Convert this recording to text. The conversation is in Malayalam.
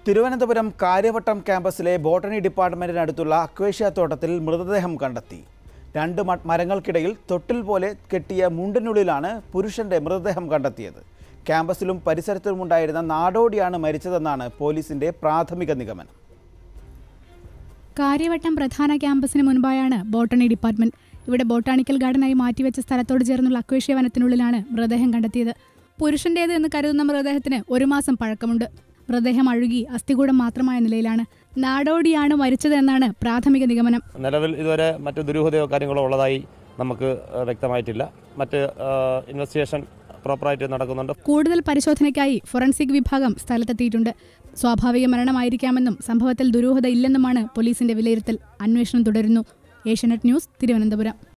തിരുവനന്തപുരം കാര്യവട്ടം ക്യാമ്പസിലെ ബോട്ടണി ഡിപ്പാർട്ട്മെന്റിനടുത്തുള്ള അക്വേഷ്യ തോട്ടത്തിൽ മൃതദേഹം കണ്ടെത്തി രണ്ട് മ- മരങ്ങൾക്കിടയിൽ തൊട്ടിൽ പോലെ കെട്ടിയ മുണ്ടിനുള്ളിലാണ് പുരുഷന്റെ മൃതദേഹം കണ്ടെത്തിയത് ക്യാമ്പസിലും പരിസരത്തുമുണ്ടായിരുന്ന നാടോടിയാണ് മരിച്ചതെന്നാണ് പോലീസിന്റെ പ്രാഥമിക നിഗമനം കാര്യവട്ടം പ്രധാന ക്യാമ്പസിന് മുൻപായാണ് ബോട്ടണി ഡിപ്പാർട്ട്മെന്റ് ഇവിടെ ബോട്ടാണിക്കൽ ഗാർഡനായി മാറ്റിവെച്ച സ്ഥലത്തോട് ചേർന്നുള്ള അക്വേഷ്യ വനത്തിനുള്ളിലാണ് മൃതദേഹം കണ്ടെത്തിയത് പുരുഷന്റേത് എന്ന് കരുതുന്ന മൃതദേഹത്തിന് ഒരു മാസം പഴക്കമുണ്ട് മൃതദേഹം അഴുകി അസ്ഥികൂടം മാത്രമായ നിലയിലാണ് നാടോടിയാണ് മരിച്ചത് എന്നാണ് പ്രാഥമിക നിഗമനം നിലവിൽ ഇതുവരെ മറ്റ് ദുരൂഹതയോ കാര്യങ്ങളോ ഉള്ളതായി നമുക്ക് ഏഹ്, വ്യക്തമായിട്ടില്ല മറ്റ് ഏഹ്, ഇൻവെസ്റ്റിഗേഷൻ പ്രോപ്പറായിട്ട് നടക്കുന്നുണ്ട് കൂടുതൽ പരിശോധനയ്ക്കായി ഫോറൻസിക് വിഭാഗം സ്ഥലത്തെത്തിയിട്ടുണ്ട് സ്വാഭാവിക മരണമായിരിക്കാമെന്നും സംഭവത്തിൽ ദുരൂഹത ഇല്ലെന്നുമാണ് പോലീസിന്റെ വിലയിരുത്തൽ അന്വേഷണം തുടരുന്നു ഏഷ്യാനെറ്റ് ന്യൂസ് തിരുവനന്തപുരം